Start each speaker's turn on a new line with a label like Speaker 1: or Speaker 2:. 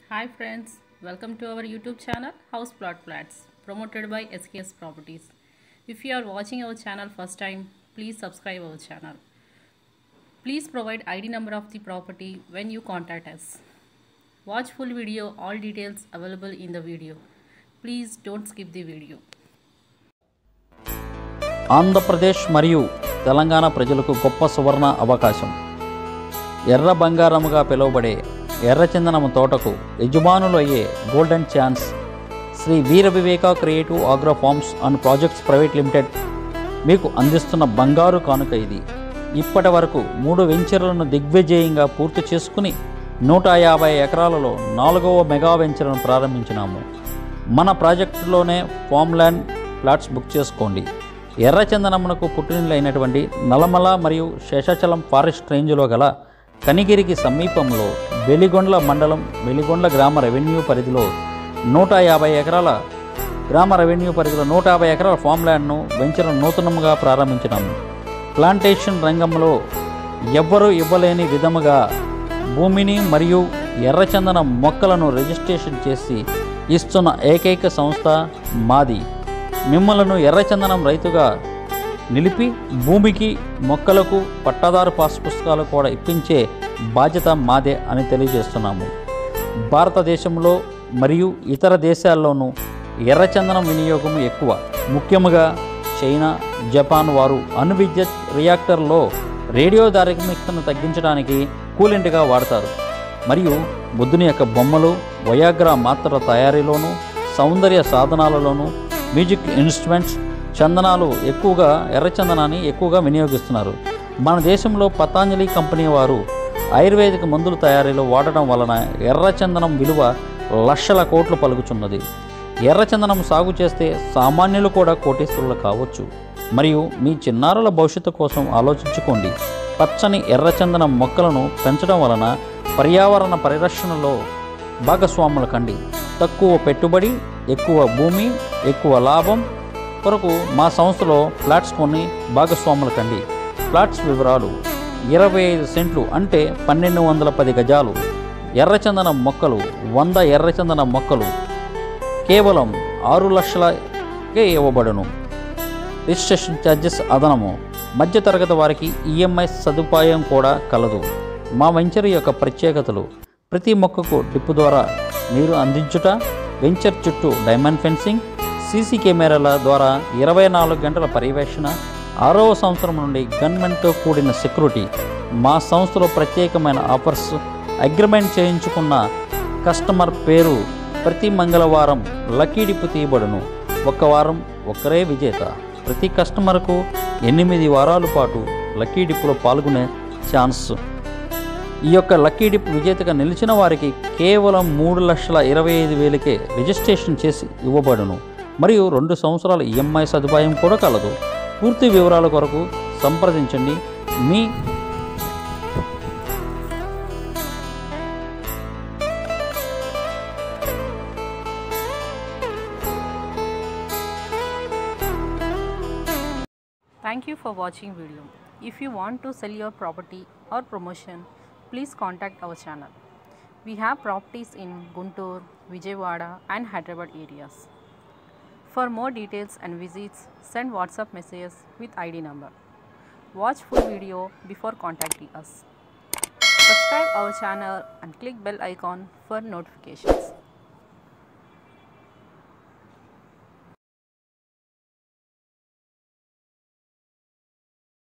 Speaker 1: Hi friends, welcome to our YouTube channel House Plot Flats promoted by SKS Properties. If you are watching our channel first time, please subscribe our channel. Please provide ID number of the property when you contact us. Watch full video, all details available in the video. Please don't skip the video.
Speaker 2: Andhra Pradesh మరియు తెలంగాణ ప్రజలకు గొప్ప సువర్ణ అవకాశం ఎర్ర బంగారముగా పిలువబడే ఎర్రచందనము తోటకు యజమానులు అయ్యే golden chance Shri Veera Viveka creative agro farms and projects private limited మీకు అందిస్తున్న బంగారు కానుక ఇది ఇప్పటి వరకు మూడు వెంచర్లను దిగ్విజయంగా పూర్తి చేసుకుని నూట యాభై ఎకరాలలో నాలుగవ మెగా వెంచర్ను ప్రారంభించినాము మన ప్రాజెక్టులోనే ఫామ్ ల్యాండ్ ప్లాట్స్ బుక్ చేసుకోండి ఎర్రచందనమునకు పుట్టినైనటువంటి నలమల మరియు శేషాచలం ఫారెస్ట్ రేంజ్లో గల కనిగిరికి సమీపంలో వెలిగొండ్ల మండలం వెలిగొండ్ల గ్రామ రెవెన్యూ పరిధిలో నూట యాభై ఎకరాల గ్రామ రెవెన్యూ పరిధిలో నూట యాభై ఎకరాల ఫామ్ ల్యాండ్ను వెంచర్ నూతనంగా ప్రారంభించినాము ప్లాంటేషన్ రంగంలో ఎవ్వరూ ఇవ్వలేని విధముగా భూమిని మరియు ఎర్రచందన మొక్కలను రిజిస్ట్రేషన్ చేసి ఇస్తున్న ఏకైక సంస్థ మాది మిమ్మలను ఎర్రచందనం రైతుగా నిలిపి భూమికి మొక్కలకు పట్టాదారు పాస్ పుస్తకాలు కూడా ఇప్పించే బాధ్యత మాదే అని తెలియజేస్తున్నాము భారతదేశంలో మరియు ఇతర దేశాల్లోనూ ఎర్రచందనం వినియోగం ఎక్కువ ముఖ్యముగా చైనా జపాన్ వారు అణు విద్యుత్ రియాక్టర్లో రేడియో దారిమిక్తను తగ్గించడానికి కూలెంట్గా వాడతారు మరియు బుద్ధుని యొక్క బొమ్మలు వయాగ్రా మాత్రల తయారీలోనూ సౌందర్య సాధనాలలోనూ మ్యూజిక్ ఇన్స్ట్రుమెంట్స్ చందనాలు ఎక్కువగా ఎర్రచందనాన్ని ఎక్కువగా వినియోగిస్తున్నారు మన దేశంలో పతాంజలి కంపెనీ వారు ఆయుర్వేదిక మందుల తయారీలో వాడటం వలన ఎర్రచందనం విలువ లక్షల కోట్లు పలుకుచున్నది ఎర్రచందనం సాగు చేస్తే సామాన్యులు కూడా కోటీశ్వరులు కావచ్చు మరియు మీ చిన్నారుల భవిష్యత్తు కోసం ఆలోచించుకోండి పచ్చని ఎర్రచందనం మొక్కలను పెంచడం వలన పర్యావరణ పరిరక్షణలో భాగస్వాముల కండి తక్కువ పెట్టుబడి ఎక్కువ భూమి ఎక్కువ లాభం కొరకు మా సంస్థలో ఫ్లాట్స్ కొని భాగస్వాముల కండి ఫ్లాట్స్ వివరాలు ఇరవై ఐదు సెంట్లు అంటే పన్నెండు వందల పది గజాలు ఎర్రచందనం మొక్కలు వంద ఎర్రచందన మొక్కలు కేవలం ఆరు లక్షలకే ఇవ్వబడును రిజిస్ట్రేషన్ ఛార్జెస్ అదనము మధ్యతరగతి వారికి ఈఎంఐ సదుపాయం కూడా కలదు మా వెంచర్ యొక్క ప్రత్యేకతలు ప్రతి మొక్కకు డిప్పు ద్వారా నీరు అందించుట వెంచర్ చుట్టూ డైమండ్ ఫెన్సింగ్ సీసీ కెమెరాల ద్వారా ఇరవై నాలుగు గంటల పర్యవేక్షణ ఆరవ సంవత్సరం నుండి గన్మెన్తో కూడిన సెక్యూరిటీ మా సంస్థలో ప్రత్యేకమైన ఆఫర్స్ అగ్రిమెంట్ చేయించుకున్న కస్టమర్ పేరు ప్రతి మంగళవారం లక్కీ డిప్పు తీయబడును ఒక వారం ఒక్కరే విజేత ప్రతి కస్టమర్కు ఎనిమిది వారాల పాటు లక్కీ డిప్పులో పాల్గొనే ఛాన్స్ ఈ యొక్క లక్కీ డిప్ విజేతగా నిలిచిన వారికి కేవలం మూడు లక్షల ఇరవై ఐదు వేలకే రిజిస్ట్రేషన్ చేసి ఇవ్వబడును మరియు రెండు సంవత్సరాల ఈఎంఐ సదుపాయం కూడా కలదు పూర్తి వివరాల కొరకు సంప్రదించండి మీ
Speaker 1: Thank you for watching video. If you want to sell your property or promotion, please contact our channel. We have properties in Guntur, Vijayawada and Hyderabad areas. For more details and visits, send WhatsApp messages with ID number. Watch full video before contacting us. Subscribe our channel and click bell icon for notifications.